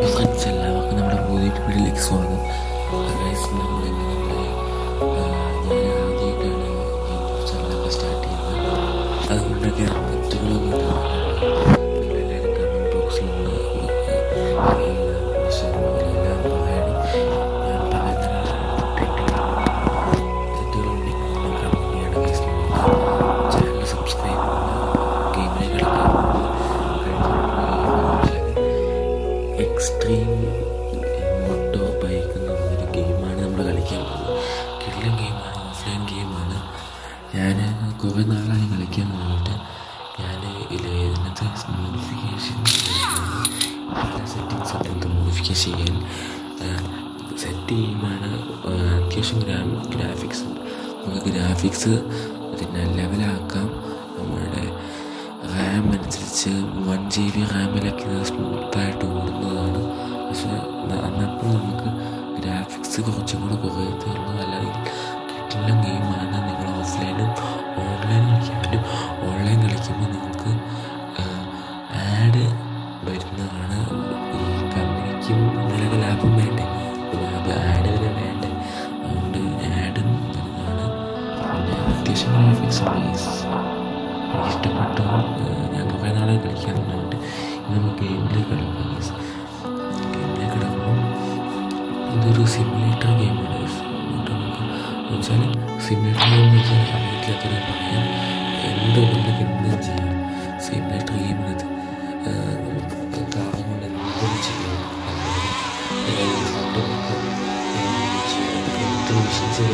friends എല്ലാവർക്കും നമ്മുടെ പുതിയ വീഡിയോയിലേക്ക് സ്വാഗതം ഗൈസ് നമ്മൾ നമ്മുടെ ഞാൻ ആദ്യമായിട്ടാണ് യൂട്യൂബ് ചാനലൊക്കെ സ്റ്റാർട്ട് ചെയ്യുന്നത് അതുകൊണ്ടൊക്കെ തെറ്റുകളൊന്നും നിങ്ങളെല്ലാവരും കമൻറ്റ് ബോക്സിലൊന്ന് എല്ലാം പറയണം ഞാൻ പറയുന്ന തെറ്റുകളുണ്ടെങ്കിൽ കമൻറ്റ് ചെയ്യണം ഗൈസ് ചാനൽ സബ്സ്ക്രൈബ് ഗെയിമിലേക്ക് എക്സ്ട്രീം മോട്ടോ ബൈക്ക് എന്ന് പറഞ്ഞൊരു ഗെയിമാണ് നമ്മൾ കളിക്കാൻ പോകുന്നത് കിടിലൻ ഗെയിമാണ് ഓഫ്ലൈൻ ഗെയിമാണ് ഞാൻ കുറേ നാളായി കളിക്കാൻ തുടങ്ങിയിട്ട് ഞാൻ ഇതിനകത്ത് മോഡിഫിക്കേഷൻ പല സെറ്റിങ്സ് ഉണ്ട് മോഡിഫിക്കേഷൻ ചെയ്യാൻ സെറ്റ് ചെയ്യുമ്പോഴാണ് അത്യാവശ്യം ഗ്രാ ഗ്രാഫിക്സ് നമുക്ക് ഗ്രാഫിക്സ് പിന്നെ ലെവലാക്കാം നമ്മളുടെ റാം അനുസരിച്ച് വൺ ജി ബി റാമിലൊക്കെ ഇത് സ്മൂത്തായിട്ട് ഓടുന്നതാണ് പക്ഷെ അന്നപ്പോൾ നമുക്ക് ഗ്രാഫിക്സ് കുറച്ചും കൂടെ കുറയത്തേ ഉള്ളൂ അല്ലെങ്കിൽ കിട്ടുന്ന ഗെയിമാണ് നിങ്ങൾ ഓഫ്ലൈനും ഓൺലൈനും കളിക്കാൻ പറ്റും ഓൺലൈൻ കളിക്കുമ്പോൾ നിങ്ങൾക്ക് ആഡ് വരുന്നതാണ് ഈ കമ്പനിക്കും നിലവിൽ ലാഭം വേണ്ടേ അത് ആഡ് വരെ വേണ്ടേ അതുകൊണ്ട് ആഡും വരുന്നതാണ് പിന്നെ അത്യാവശ്യം ഗ്രാഫിക്സ് ബേസ് എനിക്ക് ഇഷ്ടപ്പെട്ടു ഞാൻ കുറേ നാളെ കളിക്കാൻ തുടങ്ങിയിട്ട് ഇനി നമുക്ക് ഗെയിമിലേക്ക് കിടക്കാം ഗെയിമിലേക്ക് കിടക്കുമ്പോൾ ഇതൊരു സിമുലേറ്റർ ഗെയിമാണ് എന്നിട്ട് നമുക്ക് എന്ന് വെച്ചാൽ സിമുലേറ്റർ ഗെയിം എന്ന് വെച്ചാൽ അറിയത്തില്ലാത്തവരെ പറയാം എന്ത് നമുക്ക് എന്തും ചെയ്യാം സിമുലേറ്റർ ഗെയിമിനകത്ത് നമുക്ക് കാറും കൊണ്ട് എന്തും ചെയ്യാം എന്ത് മെഷീൻസ്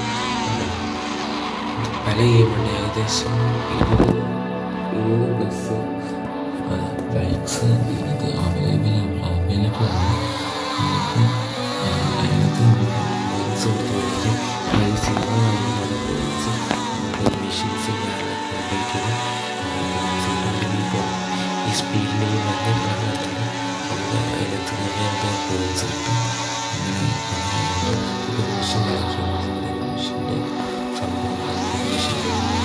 പല ഗെയിമുണ്ട് ഏകദേശം ഇരുപത് ഇരുപത് പ്ലസ് ബൈക്സ് ഇതിനകത്ത് അവൈലബിൾ അവൈലബിൾ ആണ് നമുക്ക് അതിനകത്ത് പോയിൻറ്റ്സ് കൊടുത്ത് മേടിക്കാം അതായത് സിനിമ കാണുന്നതാണ് പോയിൻറ്റ്സ് നമുക്ക് മെഷീൻസ് ബൈക്കിൽ ഇപ്പോൾ ഈ സ്പീഡിലേക്ക് നല്ല കളറാണ് നമുക്ക് അതിനകത്ത് നിറയെ നമുക്ക് പോയിൻറ്റ്സ് കിട്ടും അങ്ങനെ ഇപ്പോൾ മെഷീൻ കളിക്കും മെഷീൻ്റെ സംഭവം മെഷീൻ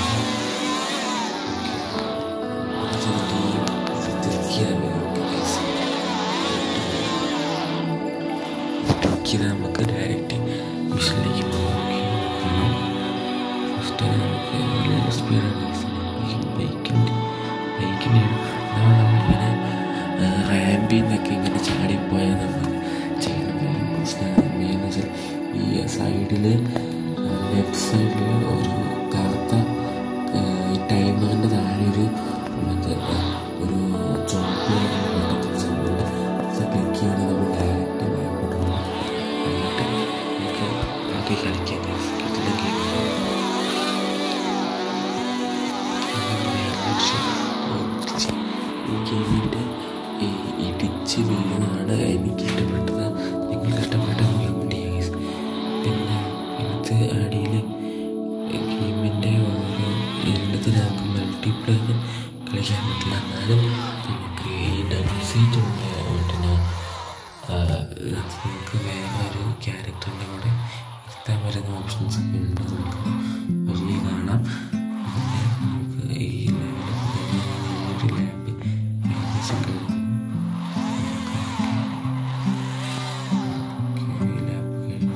ഇത് നമുക്ക് ഡയറക്റ്റ് മിഷനിലേക്ക് പോകാം ഫസ്റ്റ് നമുക്ക് സ്പീഡാണ് ബൈക്കിൻ്റെ ബൈക്കിൻ്റെ നമ്മളിങ്ങനെ റാമ്പിൽ നിന്നൊക്കെ ഇങ്ങനെ ചാടിപ്പോയാൽ നമ്മൾ ചെയ്യുന്ന പ്രശ്നം എന്ന് വെച്ചാൽ ഈ സൈഡിൽ ലെഫ്റ്റ് സൈഡിൽ ഒരു കറുത്ത ടൈമറിൻ്റെ താഴെ ഒരു മറ്റേ ഒരു ചോപ്പ് സംഭവം ക്ലിക്ക് ചെയ്യണം നമ്മൾ ഡയറക്റ്റ് ബാക്കോട്ട് പോകും എന്നിട്ട് നമുക്ക് ബാക്കി കളിക്കാൻ ഇതിലെ ഈ ഗെയിമിൻ്റെ ഈ ഇടിച്ച് വീഴുന്നതാണ് എനിക്ക് ഇഷ്ടപ്പെട്ടത് നിങ്ങൾക്ക് ഇഷ്ടപ്പെട്ട കമൻറ്റ് ചെയ്യുക പിന്നെ ഇതിനകത്ത് അടിയിൽ ഗെയിമിൻ്റെ ഓരോ എല്ലാത്തിൽ നമുക്ക് മൾട്ടിപ്ലെയർ കളിക്കാൻ പറ്റില്ല എന്നാലും നമുക്ക് ഈ ഡബിൾ സീറ്റ് ഉണ്ടായതുകൊണ്ട് നമുക്ക് വേറെ ഒരു ക്യാരക്ടറിൻ്റെ കൂടെ ഇരുത്താൻ പറ്റുന്ന ഓപ്ഷൻസ് ഒക്കെ ഉണ്ട് നമുക്ക് വഴി കാണാം പിന്നെ നമുക്ക് ഈ ലെവലിൽ ഒരു ലാബ് ഏകദേശം കഴിഞ്ഞു ഈ ലാബ് കഴിഞ്ഞു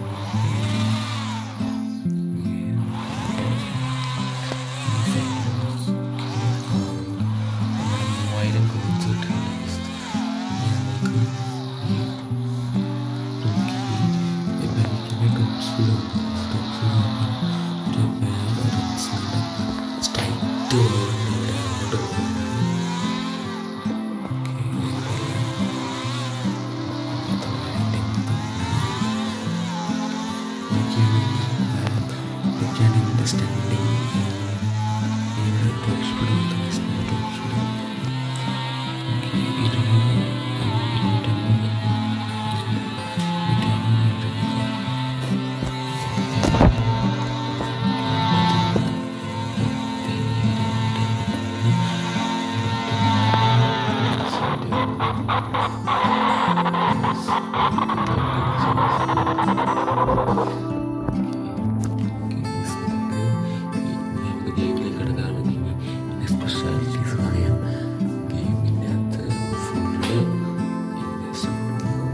മൂവായിരം കോയിൻസ് കിട്ടുന്നുണ്ട് നമുക്ക് top speed top speed straight ഓടുന്നുണ്ട് അങ്ങോട്ട് പോകുന്നുണ്ട് ഇതൊക്കെയാണ് ഇതിൻ്റെ സ്റ്റാൻഡിങ് ഇവിടെ ടോപ്പ് സ്പീഡ് കൊടുത്ത ടോപ്പ് സ്പീഡ് ഇരുന്നൂറ് ഇരുന്നൂറ്റമ്പത് ഗെയിമിലേക്ക് കിടക്കുകയാണെങ്കിൽ സ്പെഷ്യാലിറ്റീസ് പറയാം ഗെയിമിൻ്റെ അകത്ത് ഫുള്ള് ഏകദേശം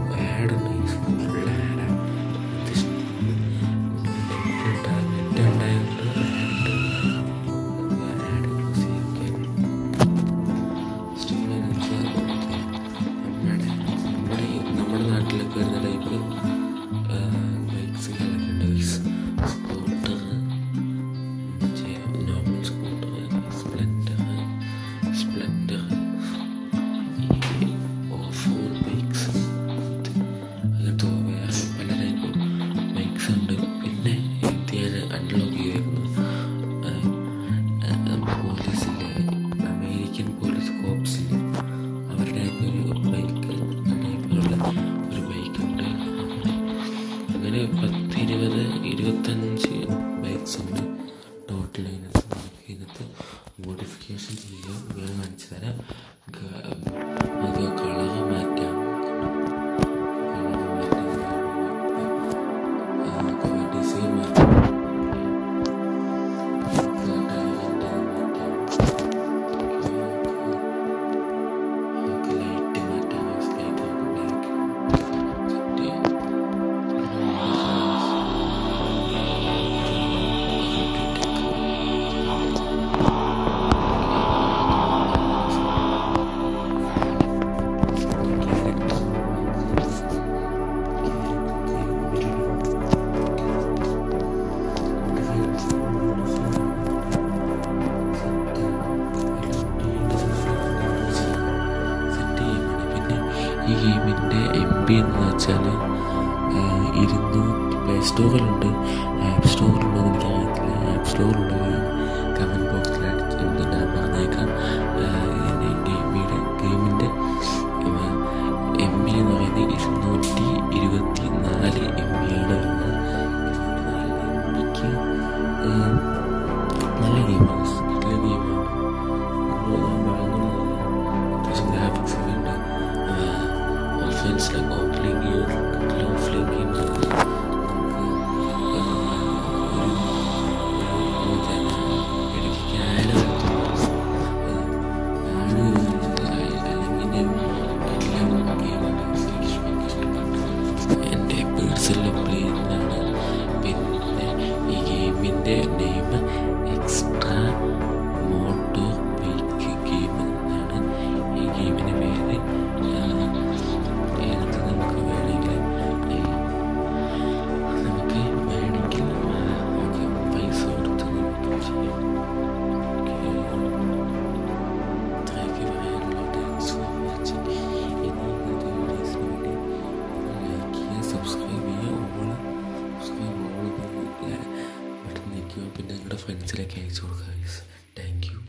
എം ബി എന്ന് വെച്ചാൽ ഇരുന്നൂറ്റി പ്ലേ സ്റ്റോറിലുണ്ട് ആപ്പ് സ്റ്റോറിലുണ്ടോ എന്ന് എനിക്കറിയത്തില്ല ആപ്പ് സ്റ്റോറിലുള്ളത് കമൻറ്റ് ബോക്സിൽ അടിച്ച് ഞാൻ പറഞ്ഞേക്കാം ഗെയിമിയുടെ ഗെയിമിൻ്റെ എം ബി എന്ന് പറയുന്നത് ഇരുന്നൂറ്റി ഇരുപത്തി നാല് എം ബിയാണ് വരുന്നത് എം ബിക്ക് നല്ല ഗെയിമാണ് നല്ല ഗെയിമാണ് അത്യാവശ്യം ഗ്രാഫിക്സ് ഒക്കെ ഉണ്ട് offlines like offline game offline games എൻ്റെ പേഴ്സണൽ ഒപ്പീനിയനാണ് പിന്നെ ഈ ഗെയിമിൻ്റെ name extra motor bike game എന്നാണ് ഈ ഗെയിമിൻ്റെ പേര് ഏത് നമുക്ക് വേണമെങ്കിൽ നമുക്ക് വേണമെങ്കിൽ ഓക്കെ പൈസ കൊടുത്ത് നമുക്ക് ചെയ്യാം ഇത്രയൊക്കെ പറയാനുള്ളൂ താങ്ക്സ് ഫോർ വാച്ചിങ് ഇനി ഇന്നത്തെ വീഡിയോസിന് വേണ്ടി ലൈക്ക് ചെയ്യുക സബ്സ്ക്രൈബ് ചെയ്യുക ഓൾ സബ്സ്ക്രൈബ് ഓൾ ബട്ടൺ നിൽക്കുക പിന്നെ നിങ്ങളുടെ ഫ്രണ്ട്സിലേക്ക് അയച്ചു കൊടുക്കുക താങ്ക് യു